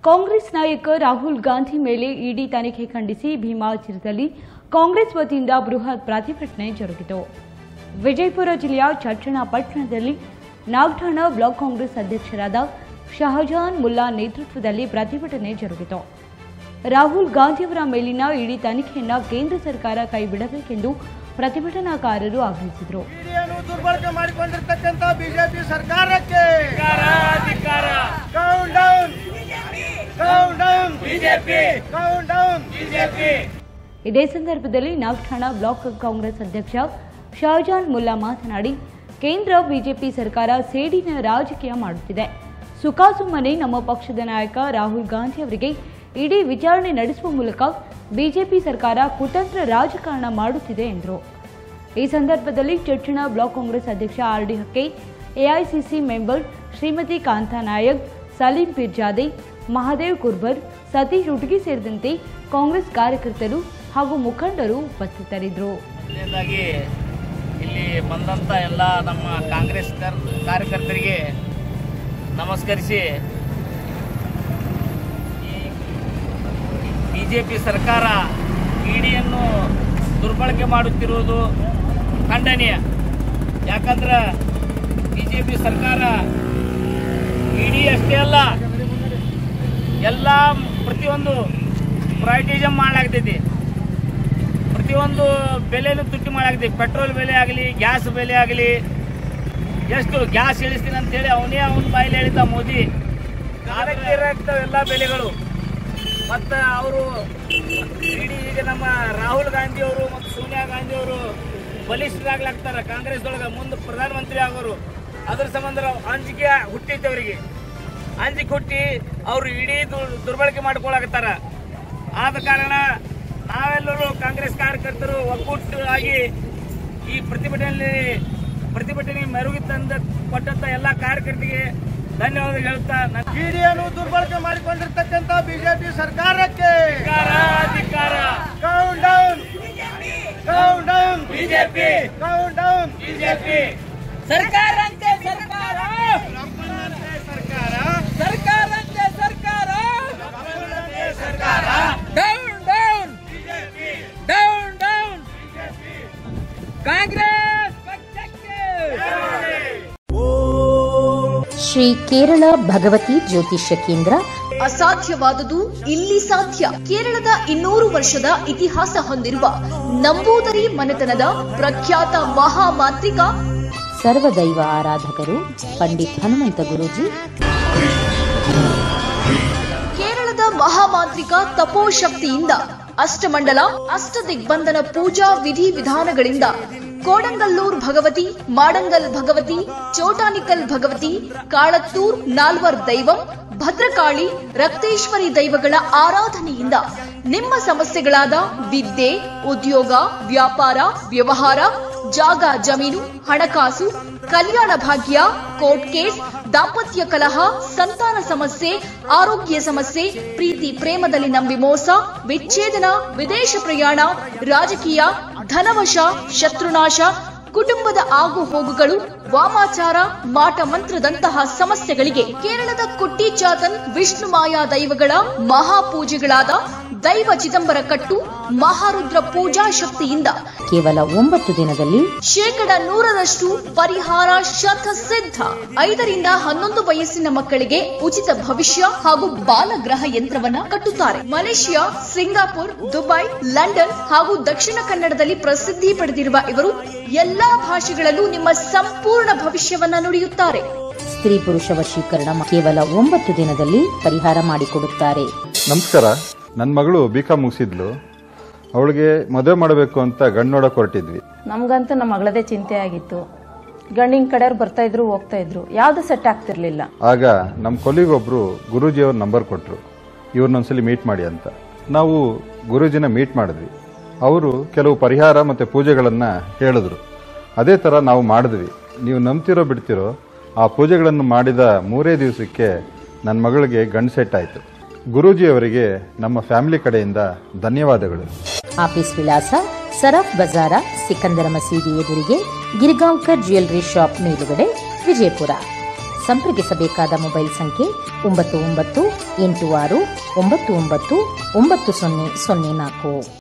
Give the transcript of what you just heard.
ಕಾಂಗ್ರೆಸ್ ನಾಯಕ ರಾಹುಲ್ ಗಾಂಧಿ ಮೇಲೆ ಇಡಿ ತನಿಖೆ ಖಂಡಿಸಿ ಭೀಮಾಚರದಲ್ಲಿ ಕಾಂಗ್ರೆಸ್ ವತಿಯಿಂದ ಬೃಹತ್ ಪ್ರತಿಭಟನೆ ಜರುಗಿತು ವಿಜಯಪುರ ಜಿಲ್ಲೆಯ ಚಟ್ಟಣ ಪಟ್ಟಣದಲ್ಲಿ ನಾಗಠಾಣ ಬ್ಲಾಕ್ ಕಾಂಗ್ರೆಸ್ ಅಧ್ಯಕ್ಷರಾದ ಶಹಜಾನ್ ಮುಲ್ಲಾ ನೇತೃತ್ವದಲ್ಲಿ ಪ್ರತಿಭಟನೆ ಜರುಗಿತು ರಾಹುಲ್ ಗಾಂಧಿಯವರ ಮೇಲಿನ ಇಡಿ ತನಿಖೆಯನ್ನ ಕೇಂದ್ರ ಸರ್ಕಾರ ಕೈಬಿಡಬೇಕೆಂದು ಪ್ರತಿಭಟನಾಕಾರರು ಆಗ್ರಹಿಸಿದರು ಮೀಡಿಯಾನು ದುರ್ಬಳಕೆ ಮಾಡಿಕೊಂಡಿರ್ತಕ್ಕಂಥ ಬಿಜೆಪಿ ಸರ್ಕಾರಕ್ಕೆ ಅಧಿಕಾರ count down count down BJP count down BJP ಇದೇ ಸಂದರ್ಭದಲ್ಲಿ ನಾಗಠಾಣ ಬ್ಲಾಕ್ ಕಾಂಗ್ರೆಸ್ ಅಧ್ಯಕ್ಷ ಶಹಜಾನ್ ಮುಲ್ಲಾ ಮಾತನಾಡಿ ಕೇಂದ್ರ ಬಿಜೆಪಿ ಸರ್ಕಾರ ಸೇಡಿನ ರಾಜಕೀಯ ಮಾಡುತ್ತಿದೆ ಸುಖಾಸುಮ್ಮನೆ ನಮ್ಮ ಪಕ್ಷದ ನಾಯಕ ರಾಹುಲ್ ಗಾಂಧಿ ಅವರಿಗೆ ಇಡೀ ವಿಚಾರಣೆ ನಡೆಸುವ ಮೂಲಕ ಬಿಜೆಪಿ ಸರ್ಕಾರ ಕುತಂತ್ರ ರಾಜಕಾರಣ ಮಾಡುತ್ತಿದೆ ಎಂದರು ಈ ಸಂದರ್ಭದಲ್ಲಿ ಚರ್ಚಣ ಬ್ಲಾಕ್ ಕಾಂಗ್ರೆಸ್ ಅಧ್ಯಕ್ಷ ಆರ್ ಡಿ ಹಕ್ಕೆ ಎಐಸಿಸಿ ಮೆಂಬರ್ ಶ್ರೀಮತಿ ಕಾಂತಾ ನಾಯಕ್ ಸಲೀಂ ಪಿರ್ಜಾದೆ ಮಹಾದೇವ್ ಕುರ್ಬರ್ ಸತೀಶ್ ಉಟ್ಗಿ ಸೇರಿದಂತೆ ಕಾಂಗ್ರೆಸ್ ಕಾರ್ಯಕರ್ತರು ಹಾಗೂ ಮುಖಂಡರು ಉಪಸ್ಥಿತರಿದ್ದರು ಮೊದಲನೇದಾಗಿ ಇಲ್ಲಿ ಬಂದಂಥ ಎಲ್ಲ ನಮ್ಮ ಕಾಂಗ್ರೆಸ್ ಕರ್- ಕಾರ್ಯಕರ್ತರಿಗೆ ನಮಸ್ಕರಿಸಿ ಈ ಬಿ ಜೆ ಪಿ ಸರ್ಕಾರ ಇಡಿಯನ್ನು ದುರ್ಬಳಕೆ ಮಾಡುತ್ತಿರುವುದು ಖಂಡನೀಯ ಯಾಕಂದ್ರೆ ಬಿ ಜೆ ಪಿ ಸರ್ಕಾರ ಇಡಿ ಅಷ್ಟೇ ಅಲ್ಲ ಎಲ್ಲ ಪ್ರತಿಯೊಂದು ಪ್ರೈವೇಟಿಸಮ್ ಮಾಡಲಾಗ್ತೈತಿ ಪ್ರತಿಯೊಂದು ಬೆಲೆನೂ ತುಟ್ಟಿ ಮಾಡಾಗಿದೆ ಪೆಟ್ರೋಲ್ ಬೆಲೆ ಆಗಲಿ ಗ್ಯಾಸ್ ಬೆಲೆ ಆಗಲಿ ಎಷ್ಟು ಗ್ಯಾಸ್ ಇಳಿಸ್ತೀನಿ ಅಂತೇಳಿ ಅವನೇ ಅವನ ಬಾಯಲ್ಲಿ ಹೇಳಿದ್ದ ಮೋದಿ ಕಾಲಕ್ಕೆ ಇರಾಗ್ತಾವ ಎಲ್ಲ ಬೆಲೆಗಳು ಮತ್ತು ಅವರು ಇಡೀ ಈಗ ನಮ್ಮ ರಾಹುಲ್ ಗಾಂಧಿ ಅವರು ಮತ್ತು ಸೋನಿಯಾ ಗಾಂಧಿ ಅವರು ಬಲಿಷ್ಠರಾಗ್ಲಾಗ್ತಾರ ಕಾಂಗ್ರೆಸ್ ಒಳಗೆ ಮುಂದೆ ಪ್ರಧಾನಮಂತ್ರಿ ಆಗೋರು ಅದ್ರ ಸಂಬಂಧ ಅಂಜಿಕೆ ಹುಟ್ಟೈತೆ ಅವರಿಗೆ ಅಂಜಿಕೆ ಹುಟ್ಟಿ ಅವರು ಇಡೀ ದು- ದುರ್ಬಳಕೆ ಮಾಡ್ಕೊಳಕತ್ತಾರ ಆದ ಕಾರಣ ನಾವೆಲ್ಲರೂ ಕಾಂಗ್ರೆಸ್ ಕಾರ್ಯಕರ್ತರು ಒಕ್ಕೂಟವಾಗಿ ಈ ಪ್ರತಿಭಟನೆಯಲ್ಲಿ ಪ್ರತಿಭಟನೆ ಮೆರುಗು ತಂದ ಕೊಟ್ಟಂತ ಎಲ್ಲ ಕಾರ್ಯಕರ್ತರಿಗೆ ಧನ್ಯವಾದ ಹೇಳ್ತಾ ನನ್ನ ಮೀಡಿಯಾನು ದುರ್ಬಳಕೆ ಮಾಡಿಕೊಂಡಿರ್ತಕ್ಕಂಥ ಬಿಜೆಪಿ ಸರ್ಕಾರಕ್ಕೆ ಅಧಿಕಾರ ಅಧಿಕಾರ count down count down BJP count down BJP ಸರ್ಕಾರಂತೆ ಸರ್ಕಾರ ಸರ್ಕಾರ ಸರ್ಕಾರಂತೆ ಸರ್ಕಾರ down down down down Congress ಪಕ್ಷಕ್ಕೆ ಶ್ರೀ ಕೇರಳ ಭಗವತಿ ಜ್ಯೋತಿಷ್ಯ ಕೇಂದ್ರ ಅಸಾಧ್ಯವಾದುದು ಇಲ್ಲಿ ಸಾಧ್ಯ ಕೇರಳದ ಇನ್ನೂರು ವರ್ಷದ ಇತಿಹಾಸ ಹೊಂದಿರುವ ನಂಬೂದರಿ ಮನೆತನದ ಪ್ರಖ್ಯಾತ ಮಹಾಮಾಂತ್ರಿಕ ಸರ್ವದೈವ ಆರಾಧಕರು ಪಂಡಿತ್ ಹನುಮಂತ ಗುರೂಜಿ ಕೇರಳದ ಮಹಾಮಾಂತ್ರಿಕ ತಪೋಶಕ್ತಿಯಿಂದ ಅಷ್ಟಮಂಡಲ ಅಷ್ಟ ದಿಗ್ಬಂಧನ ಪೂಜಾ ವಿಧಿ ವಿಧಾನಗಳಿಂದ ಕೋಡಂಗಲ್ಲೂರ್ ಭಗವತಿ ಮಾಡಂಗಲ್ ಭಗವತಿ ಚೋಟಾನಿಕಲ್ ಭಗವತಿ ಕಾಳತ್ತೂರ್ ನಾಲ್ವರ್ ದೈವಂ ಭದ್ರಕಾಳಿ ರಕ್ತೇಶ್ವರಿ ದೈವಗಳ ಆರಾಧನೆಯಿಂದ ನಿಮ್ಮ ಸಮಸ್ಯೆಗಳಾದ ವಿದ್ಯೆ ಉದ್ಯೋಗ ವ್ಯಾಪಾರ ವ್ಯವಹಾರ ಜಾಗ ಜಮೀನು ಹಣಕಾಸು ಕಲ್ಯಾಣ ಭಾಗ್ಯ ಕೋರ್ಟ್ ಕೇಸ್ ದಾಂಪತ್ಯ ಕಲಹ ಸಂತಾನ ಸಮಸ್ಯೆ ಆರೋಗ್ಯ ಸಮಸ್ಯೆ ಪ್ರೀತಿ ಪ್ರೇಮದಲ್ಲಿ ನಂಬಿ ಮೋಸ ವಿಚ್ಛೇದನ ವಿದೇಶ ಪ್ರಯಾಣ ರಾಜಕೀಯ ಧನವಶ ಶತ್ರುನಾಶ ಕುಟುಂಬದ ಆಗು ಹೋಗುಗಳು ವಾಮಾಚಾರ ಮಾಟ ಮಂತ್ರದಂತಹ ಸಮಸ್ಯೆಗಳಿಗೆ ಕೇರಳದ ಕುಟ್ಟಿ ಚಾತನ್ ವಿಷ್ಣು ಮಾಯಾ ದೈವಗಳ ಮಹಾಪೂಜೆಗಳಾದ ದೈವ ಚಿದಂಬರ ಕಟ್ಟು ಮಹಾರುದ್ರ ಪೂಜಾ ಶಕ್ತಿಯಿಂದ ಕೇವಲ ಒಂಬತ್ತು ದಿನದಲ್ಲಿ ಶೇಕಡ ನೂರರಷ್ಟು ಪರಿಹಾರ ಶತ ಸಿದ್ಧ ಐದರಿಂದ ಹನ್ನೊಂದು ವಯಸ್ಸಿನ ಮಕ್ಕಳಿಗೆ ಉಚಿತ ಭವಿಷ್ಯ ಹಾಗೂ ಬಾಲಗ್ರಹ ಯಂತ್ರವನ್ನ ಕಟ್ಟುತ್ತಾರೆ ಮಲೇಷಿಯಾ ಸಿಂಗಾಪುರ್ ದುಬೈ ಲಂಡನ್ ಹಾಗೂ ದಕ್ಷಿಣ ಕನ್ನಡದಲ್ಲಿ ಪ್ರಸಿದ್ಧಿ ಪಡೆದಿರುವ ಇವರು ಎಲ್ಲಾ ಭಾಷೆಗಳಲ್ಲೂ ನಿಮ್ಮ ಸಂಪೂರ್ಣ ಭವಿಷ್ಯವನ್ನ ನುಡಿಯುತ್ತಾರೆ ಸ್ತ್ರೀ ಪುರುಷ ವಶೀಕರಣ ಕೇವಲ ಒಂಬತ್ತು ದಿನದಲ್ಲಿ ಪರಿಹಾರ ಮಾಡಿಕೊಡುತ್ತಾರೆ ನಮಸ್ಕಾರ ನನ್ನ ಮಗಳು ಬಿ ಕಾಮ್ ಮುಗಿಸಿದ್ಲು ಅವಳಿಗೆ ಮದುವೆ ಮಾಡಬೇಕು ಅಂತ ಗಂಡು ನೋಡಕ್ ಹೊರಟಿದ್ವಿ ನಮ್ಗಂತೂ ನಮ್ಮ ಮಗಳದೇ ಚಿಂತೆ ಆಗಿತ್ತು ಗಂಡಿನ ಕಡೆಯವ್ರು ಬರ್ತಾ ಇದ್ರು ಹೋಗ್ತಾ ಇದ್ರು ಯಾವ್ದು ಸೆಟ್ ಆಗ್ತಿರ್ಲಿಲ್ಲ ಆಗ ನಮ್ಮ ಕೊಲ್ಲಿಗೊಬ್ರು ಗುರೂಜಿಯವ್ರ ನಂಬರ್ ಕೊಟ್ಟರು ಇವ್ರನ್ನೊಂದ್ಸಲಿ ಮೀಟ್ ಮಾಡಿ ಅಂತ ನಾವು ಗುರೂಜಿನ ಮೀಟ್ ಮಾಡಿದ್ವಿ ಅವರು ಕೆಲವು ಪರಿಹಾರ ಮತ್ತು ಪೂಜೆಗಳನ್ನು ಹೇಳಿದ್ರು ಅದೇ ಥರ ನಾವು ಮಾಡಿದ್ವಿ ನೀವು ನಂಬ್ತಿರೋ ಬಿಡ್ತಿರೋ ಆ ಪೂಜೆಗಳನ್ನು ಮಾಡಿದ ಮೂರೇ ದಿವಸಕ್ಕೆ ನನ್ನ ಮಗಳಿಗೆ ಗಂಡು ಸೆಟ್ ಆಯಿತು ಗುರೂಜಿಯವರಿಗೆ ನಮ್ಮ ಫ್ಯಾಮಿಲಿ ಕಡೆಯಿಂದ ಧನ್ಯವಾದಗಳು ಆಫೀಸ್ ವಿಳಾಸ ಸರಾಫ್ ಬಜಾರ ಸಿಕಂದರ ಮಸೀದಿ ಎದುರಿಗೆ ಗಿರ್ಗಾಂವ್ಕರ್ ಜ್ಯುವೆಲ್ಲರಿ ಶಾಪ್ ಮೇಲುಗಡೆ ವಿಜಯಪುರ ಸಂಪರ್ಕಿಸಬೇಕಾದ ಮೊಬೈಲ್ ಸಂಖ್ಯೆ ಒಂಬತ್ತು ಒಂಬತ್ತು ಎಂಟು ಆರು ಒಂಬತ್ತು ಒಂಬತ್ತು ಒಂಬತ್ತು ಸೊನ್ನೆ ಸೊನ್ನೆ ನಾಲ್ಕು